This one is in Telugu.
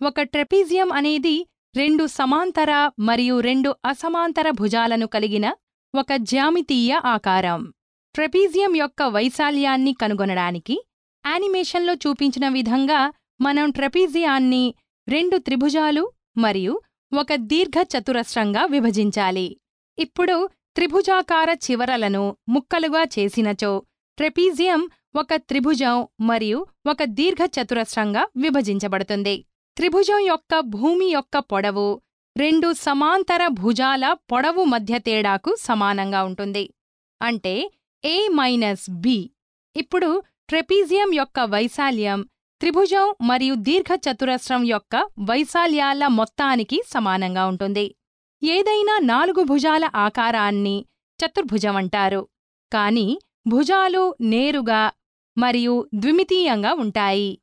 ఒక ట్రెపీజియం అనేది రెండు సమాంతర మరియు రెండు అసమాంతర భుజాలను కలిగిన ఒక జ్యామితీయ ఆకారం ట్రెపీజియం యొక్క వైశాల్యాన్ని కనుగొనడానికి యానిమేషన్లో చూపించిన విధంగా మనం ట్రెపీజియాన్ని రెండు త్రిభుజాలు మరియు ఒక దీర్ఘ చతురస్రంగా విభజించాలి ఇప్పుడు త్రిభుజాకార చివరలను ముక్కలుగా చేసినచో ట్రెపీజియం ఒక త్రిభుజం మరియు ఒక దీర్ఘ చతురస్రంగా విభజించబడుతుంది త్రిభుజం యొక్క భూమి యొక్క పొడవు రెండు సమాంతర భుజాల పొడవు మధ్య తేడాకు సమానంగా ఉంటుంది అంటే ఏ మైనస్ బి ఇప్పుడు ట్రెపీజియం యొక్క వైశాల్యం త్రిభుజం మరియు దీర్ఘచతురస్రం యొక్క వైశాల్యాల మొత్తానికి సమానంగా ఉంటుంది ఏదైనా నాలుగు భుజాల ఆకారాన్ని చతుర్భుజం అంటారు కాని భుజాలు నేరుగా మరియు ద్విమితీయంగా ఉంటాయి